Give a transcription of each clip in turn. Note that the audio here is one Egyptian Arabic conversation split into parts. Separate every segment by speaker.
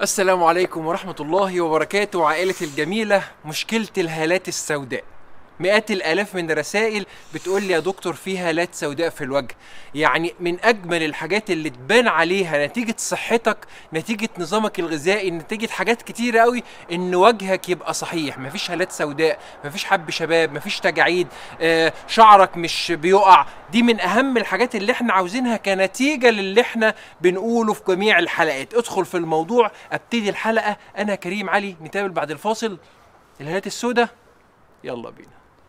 Speaker 1: السلام عليكم ورحمة الله وبركاته عائلة الجميلة مشكلة الهالات السوداء مئات الآلاف من الرسائل بتقول لي يا دكتور في هالات سوداء في الوجه يعني من أجمل الحاجات اللي تبان عليها نتيجة صحتك نتيجة نظامك الغذائي نتيجة حاجات كتيرة قوي إن وجهك يبقى صحيح مفيش هالات سوداء مفيش حب شباب مفيش تجاعيد آه شعرك مش بيقع دي من أهم الحاجات اللي احنا عاوزينها كنتيجة للي احنا بنقوله في جميع الحلقات ادخل في الموضوع ابتدي الحلقة أنا كريم علي نتقابل بعد الفاصل الهالات السوداء يلا بينا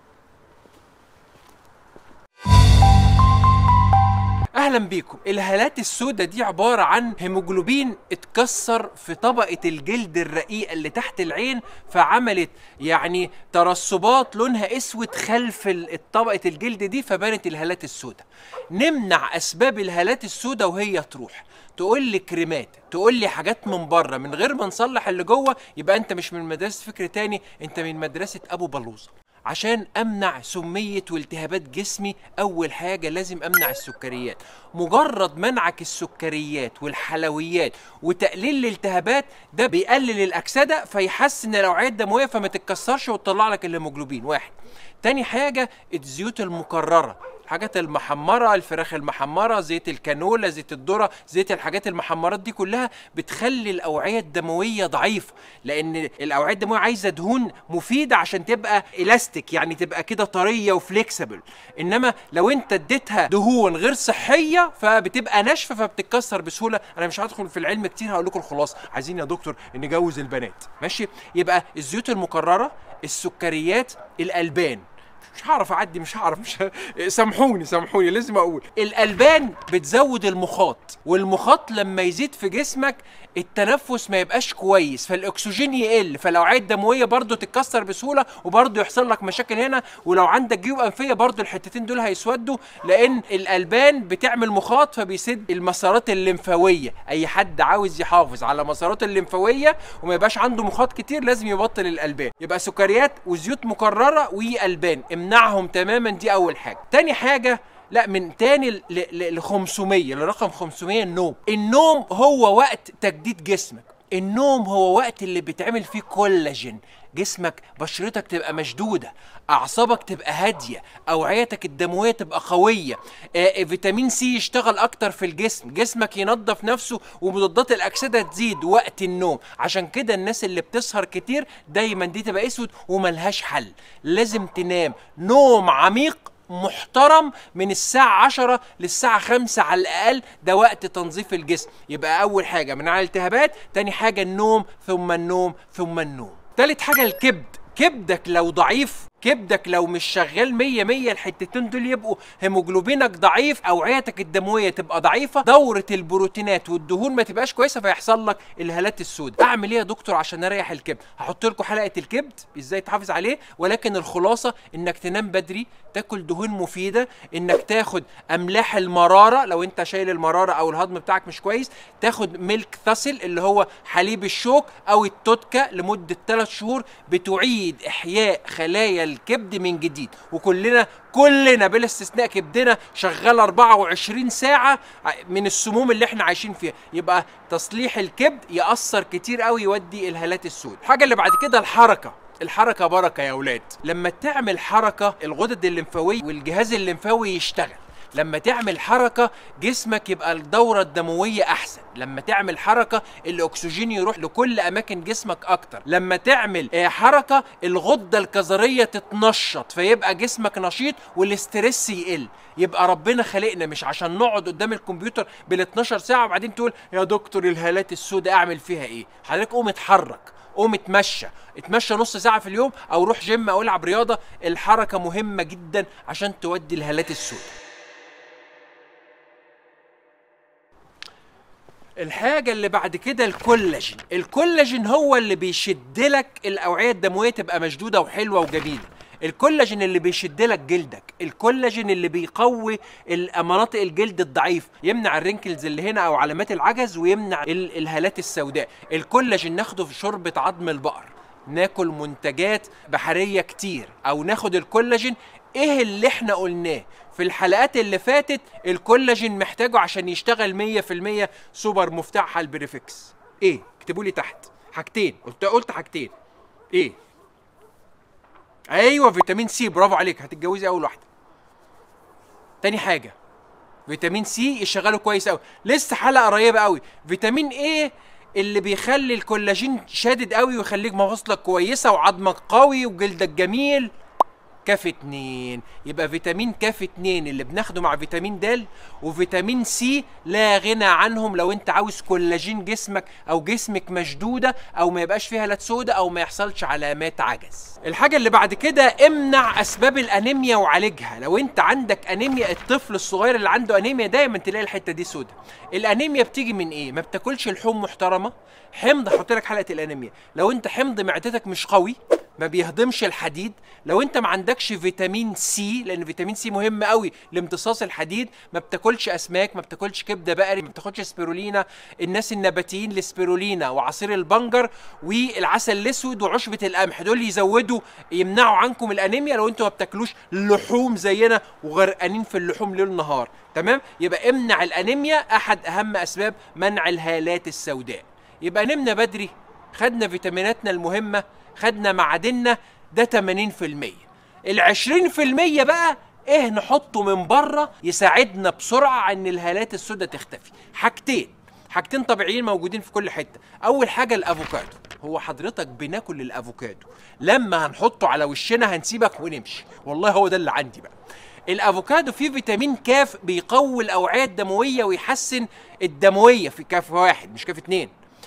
Speaker 1: اهلا بيكم الهالات السوداء دي عباره عن هيموجلوبين اتكسر في طبقه الجلد الرقيقه اللي تحت العين فعملت يعني ترسبات لونها اسود خلف ال- طبقه الجلد دي فبانت الهالات السوداء نمنع اسباب الهالات السوداء وهي تروح تقول لي كريمات تقول لي حاجات من بره من غير ما نصلح اللي جوه يبقى انت مش من مدرسه فكر تاني انت من مدرسه ابو بلوزه عشان امنع سميه والتهابات جسمي اول حاجه لازم امنع السكريات مجرد منعك السكريات والحلويات وتقليل الالتهابات ده بيقلل الاكسده فيحسن الاوعيه الدمويه فما تتكسرش وتطلع لك الهيموجلوبين واحد تاني حاجه الزيوت المكرره الحاجات المحمره الفراخ المحمره زيت الكانولا زيت الذره زيت الحاجات المحمرات دي كلها بتخلي الاوعيه الدمويه ضعيفه لان الاوعيه الدمويه عايزه دهون مفيده عشان تبقى الاستيك يعني تبقى كده طريه وفليكسبل انما لو انت اديتها دهون غير صحيه فبتبقى ناشفه فبتتكسر بسهوله انا مش هدخل في العلم كتير هقول لكم الخلاصه عايزين يا دكتور نجوز البنات ماشي يبقى الزيوت المكرره السكريات الالبان مش هعرف اعدي مش هعرف مش ه... سامحوني سامحوني لازم اقول الالبان بتزود المخاط والمخاط لما يزيد في جسمك التنفس ما يبقاش كويس فالاكسجين يقل فالاوعيه الدمويه برضو تتكسر بسهوله وبرضو يحصل لك مشاكل هنا ولو عندك جيوب انفيه برضو الحتتين دول هيسودوا لان الالبان بتعمل مخاط فبيسد المسارات الليمفاويه اي حد عاوز يحافظ على مساراته الليمفاويه وما يبقاش عنده مخاط كتير لازم يبطل الالبان يبقى سكريات وزيوت مكرره والبان امنعهم تماما دي اول حاجه تاني حاجه لا من تاني ل- ل ل 500 لرقم 500 النوم النوم هو وقت تجديد جسمك النوم هو وقت اللي بيتعمل فيه كولاجين جسمك بشرتك تبقى مشدوده اعصابك تبقى هاديه اوعيتك الدمويه تبقى قويه آه فيتامين سي يشتغل اكتر في الجسم جسمك ينظف نفسه ومضادات الاكسده تزيد وقت النوم عشان كده الناس اللي بتسهر كتير دايما دي تبقى اسود وملهاش حل لازم تنام نوم عميق محترم من الساعة 10 للساعة 5 على الأقل ده وقت تنظيف الجسم يبقى أول حاجة من على الالتهابات تاني حاجة النوم ثم النوم ثم النوم تالت حاجة الكبد كبدك لو ضعيف كبدك لو مش شغال 100 100 الحتتين دول يبقوا هيموجلوبينك ضعيف اوعيتك الدمويه تبقى ضعيفه دوره البروتينات والدهون ما تبقاش كويسه فيحصل لك الهالات السوداء اعمل ايه يا دكتور عشان اريح الكبد هحط لكم حلقه الكبد ازاي تحافظ عليه ولكن الخلاصه انك تنام بدري تاكل دهون مفيده انك تاخد املاح المراره لو انت شايل المراره او الهضم بتاعك مش كويس تاخد ميلك ثاسل اللي هو حليب الشوك او التوتكا لمده 3 شهور بتعيد احياء خلايا الكبد من جديد وكلنا كلنا بلا استثناء كبدنا شغال 24 ساعه من السموم اللي احنا عايشين فيها يبقى تصليح الكبد ياثر كتير قوي يودي الهالات السود الحاجه اللي بعد كده الحركه الحركة بركة يا أولاد لما تعمل حركة الغدد الليمفاوية والجهاز الليمفاوي يشتغل لما تعمل حركة جسمك يبقى الدورة الدموية أحسن لما تعمل حركة الأكسجين يروح لكل أماكن جسمك أكتر لما تعمل آه، حركة الغدة الكظرية تتنشط فيبقى جسمك نشيط والاسترس يقل يبقى ربنا خلقنا مش عشان نقعد قدام الكمبيوتر بال 12 ساعة وبعدين تقول يا دكتور الهالات السوداء أعمل فيها إيه حضرتك قوم اتحرك قوم اتمشى اتمشى نص ساعة في اليوم أو روح جيم أو العب رياضة الحركة مهمة جدا عشان تودي الهالات السوداء الحاجة اللي بعد كده الكولاجين الكولاجين هو اللي بيشد لك الأوعية الدموية تبقى مشدودة وحلوة وجميلة الكولاجين اللي بيشد لك جلدك الكولاجين اللي بيقوي ال- مناطق الجلد الضعيف يمنع الرينكلز اللي هنا او علامات العجز ويمنع ال- الهالات السوداء الكولاجين ناخده في شوربة عظم البقر ناكل منتجات بحرية كتير او ناخد الكولاجين ايه اللي احنا قلناه في الحلقات اللي فاتت الكولاجين محتاجه عشان يشتغل 100% سوبر مفتاح على البريفكس ايه اكتبوا لي تحت حاجتين قلت قلت حاجتين ايه ايوه فيتامين سي برافو عليك هتتجوزي اول واحده تاني حاجه فيتامين سي يشغله كويس قوي لسه حلقه قريبه قوي فيتامين ايه اللي بيخلي الكولاجين شادد قوي ويخليك مفاصلك كويسه وعظمك قوي وجلدك جميل كاف اتنين يبقى فيتامين كاف اتنين اللي بناخده مع فيتامين د وفيتامين سي لا غنى عنهم لو انت عاوز كولاجين جسمك او جسمك مشدوده او ما يبقاش فيها هالات سودة او ما يحصلش علامات عجز الحاجه اللي بعد كده امنع اسباب الانيميا وعالجها لو انت عندك انيميا الطفل الصغير اللي عنده انيميا دايما تلاقي الحته دي سودة الانيميا بتيجي من ايه ما بتاكلش لحوم محترمه حمض هحط لك حلقه الانيميا لو انت حمض معدتك مش قوي ما بيهضمش الحديد لو انت ما عندكش فيتامين سي لان فيتامين سي مهم قوي لامتصاص الحديد ما بتاكلش اسماك ما بتاكلش كبده بقري ما بتاخدش سبيرولينا الناس النباتيين السبيرولينا وعصير البنجر والعسل الاسود وعشبه القمح دول يزودوا يمنعوا عنكم الانيميا لو انتوا ما بتاكلوش لحوم زينا وغرقانين في اللحوم ليل نهار تمام يبقى امنع الانيميا احد اهم اسباب منع الهالات السوداء يبقى نمنا بدري خدنا فيتاميناتنا المهمه خدنا معادننا ده 80% ال 20% بقى ايه نحطه من بره يساعدنا بسرعه ان الهالات السوداء تختفي حاجتين حاجتين طبيعيين موجودين في كل حته اول حاجه الافوكادو هو حضرتك بناكل الافوكادو لما هنحطه على وشنا هنسيبك ونمشي والله هو ده اللي عندي بقى الافوكادو فيه فيتامين كاف بيقوي الاوعيه الدمويه ويحسن الدمويه في كاف واحد مش كاف اتنين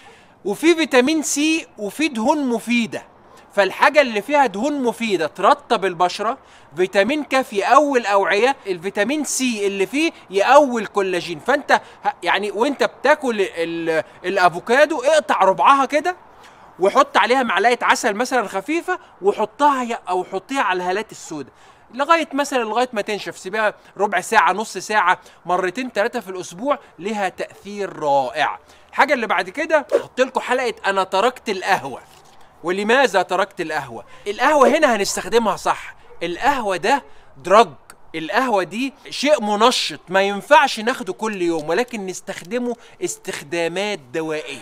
Speaker 1: وفي فيتامين سي وفي دهون مفيده فالحاجه اللي فيها دهون مفيده ترطب البشره فيتامين ك يقوي الاوعيه الفيتامين سي اللي فيه يقوي الكولاجين فانت ه- يعني وانت بتاكل ال- الافوكادو اقطع ربعها كده وحط عليها معلقه عسل مثلا خفيفه وحطها ي- او حطيها على الهالات السوداء لغايه مثلا لغايه ما تنشف سيبها ربع ساعه نص ساعه مرتين ثلاثه في الاسبوع لها تاثير رائع الحاجه اللي بعد كده هحط لكم حلقه انا تركت القهوه ولماذا تركت القهوة؟ القهوة هنا هنستخدمها صح القهوة ده دراج القهوة دي شيء منشط ما ينفعش ناخده كل يوم ولكن نستخدمه استخدامات دوائية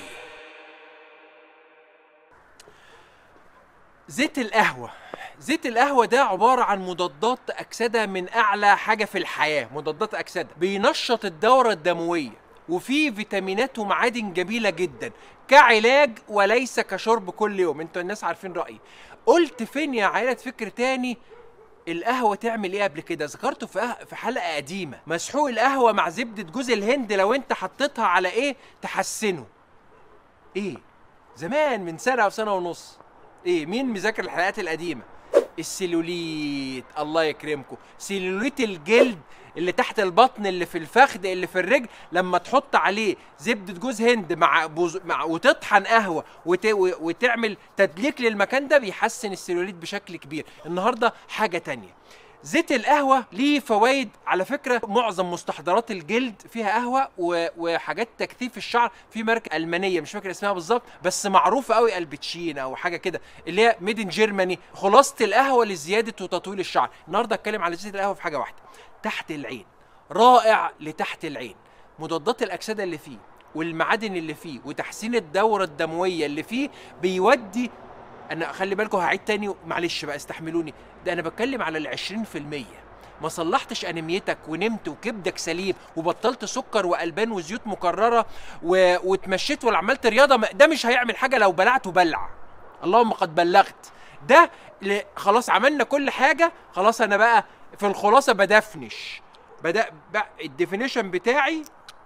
Speaker 1: زيت القهوة زيت القهوة ده عبارة عن مضادات أكسدة من أعلى حاجة في الحياة مضادات أكسدة بينشط الدورة الدموية وفيه فيتامينات ومعادن جميلة جدا كعلاج وليس كشرب كل يوم انتوا الناس عارفين رأيي قلت فين يا عائلة فكر تاني القهوة تعمل ايه قبل كده ذكرته في أه- في حلقة قديمة مسحوق القهوة مع زبدة جوز الهند لو انت حطيتها على ايه تحسنه ايه زمان من سنه او سنه ونص ايه مين مذاكر الحلقات القديمه السيلوليت الله يكرمكم سيلوليت الجلد اللي تحت البطن اللي في الفخذ اللي في الرجل لما تحط عليه زبده جوز هند مع, بوز... مع وتطحن قهوه وت... و- وتعمل تدليك للمكان ده بيحسن السيلوليت بشكل كبير النهارده حاجه تانية زيت القهوة ليه فوائد على فكرة معظم مستحضرات الجلد فيها قهوة و... وحاجات تكثيف الشعر في ماركة ألمانية مش فاكر اسمها بالظبط بس معروفة قوي البتشين أو حاجة كده اللي هي ميد ان جيرماني خلاصة القهوة لزيادة وتطويل الشعر النهاردة اتكلم على زيت القهوة في حاجة واحدة تحت العين رائع لتحت العين مضادات الأكسدة اللي فيه والمعادن اللي فيه وتحسين الدورة الدموية اللي فيه بيودي انا خلي بالكم هعيد تاني معلش بقى استحملوني ده انا بتكلم على ال 20% ما صلحتش انيميتك ونمت وكبدك سليم وبطلت سكر والبان وزيوت مكرره و... واتمشيت ولا عملت رياضه ما- ده مش هيعمل حاجه لو بلعت وبلع اللهم قد بلغت ده ل... خلاص عملنا كل حاجه خلاص انا بقى في الخلاصه بدفنش بدا بقى الديفينيشن بتاعي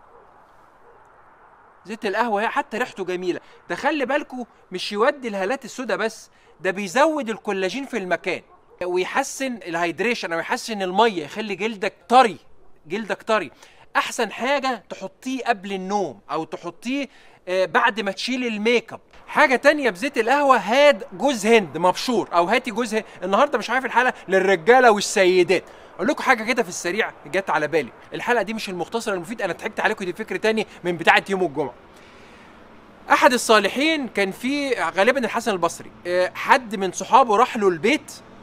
Speaker 1: زيت القهوه هي حتى ريحته جميله ده خلي بالكو مش يودي الهالات السوداء بس ده بيزود الكولاجين في المكان ويحسن الهيدريشن او يحسن الميه يخلي جلدك طري جلدك طري احسن حاجه تحطيه قبل النوم او تحطيه آه، بعد ما تشيل الميك اب حاجه تانية بزيت القهوه هاد جوز هند مبشور او هاتي جوز هند النهارده مش عارف الحلقه للرجاله والسيدات اقول لكم حاجه كده في السريع جت على بالي الحلقه دي مش المختصر المفيد انا ضحكت عليكم دي فكره تاني من بتاعه يوم الجمعه احد الصالحين كان في غالبا الحسن البصري آه، حد من صحابه راح له البيت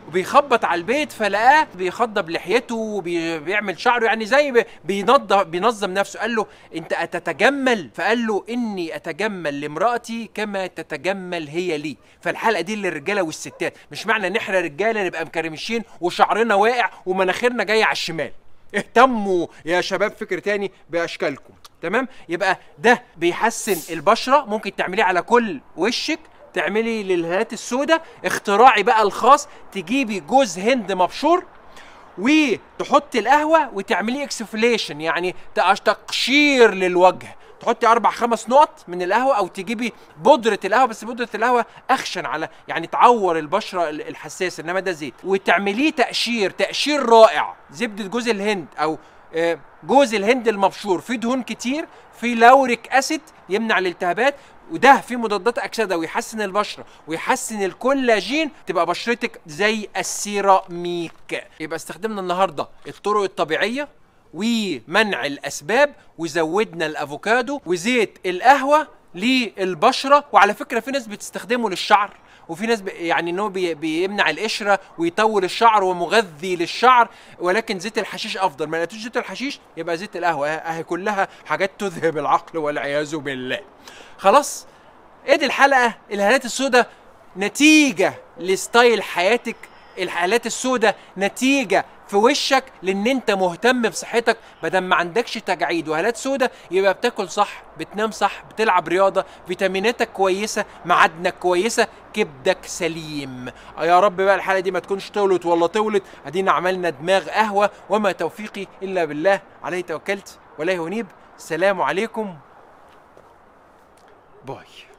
Speaker 1: وبيخبط على البيت فلقاه بيخضب لحيته وبيعمل شعره يعني زي بي- بينظم بينظم نفسه قال له انت اتتجمل فقال له اني اتجمل لامراتي كما تتجمل هي لي فالحلقه دي للرجاله والستات مش معنى ان احنا رجاله نبقى مكرمشين وشعرنا واقع ومناخيرنا جايه على الشمال اهتموا يا شباب فكر تاني باشكالكم تمام يبقى ده بيحسن البشره ممكن تعمليه على كل وشك تعملي للهالات السوداء اختراعي بقى الخاص تجيبي جوز هند مبشور وتحطي القهوه وتعمليه اكسفليشن يعني تقش- تقشير للوجه تحطي اربع خمس نقط من القهوه او تجيبي بودره القهوه بس بودره القهوه اخشن على يعني تعور البشره ال- الحساسه انما ده زيت وتعمليه تقشير تقشير رائع زبده جوز الهند او آه، جوز الهند المبشور فيه دهون كتير فيه لوريك اسيد يمنع الالتهابات وده فيه مضادات اكسده ويحسن البشره ويحسن الكولاجين تبقى بشرتك زي السيراميك يبقى استخدمنا النهارده الطرق الطبيعيه ومنع الاسباب وزودنا الافوكادو وزيت القهوه للبشره وعلى فكره في ناس بتستخدمه للشعر وفي ناس ب... يعني ان هو بي... بيمنع القشره ويطول الشعر ومغذي للشعر ولكن زيت الحشيش افضل ما لقيتوش زيت الحشيش يبقى زيت القهوه اهي كلها حاجات تذهب العقل والعياذ بالله خلاص ادي الحلقه الهالات السوداء نتيجه لستايل حياتك الحالات السوداء نتيجه في وشك لان انت مهتم بصحتك بدل ما عندكش تجاعيد وهالات سوداء يبقى بتاكل صح بتنام صح بتلعب رياضه فيتاميناتك كويسه معادنك كويسه كبدك سليم يا رب بقى الحلقه دي ما تكونش طولت ولا طولت ادينا عملنا دماغ قهوه وما توفيقي الا بالله عليه توكلت ولا ينيب السلام عليكم باي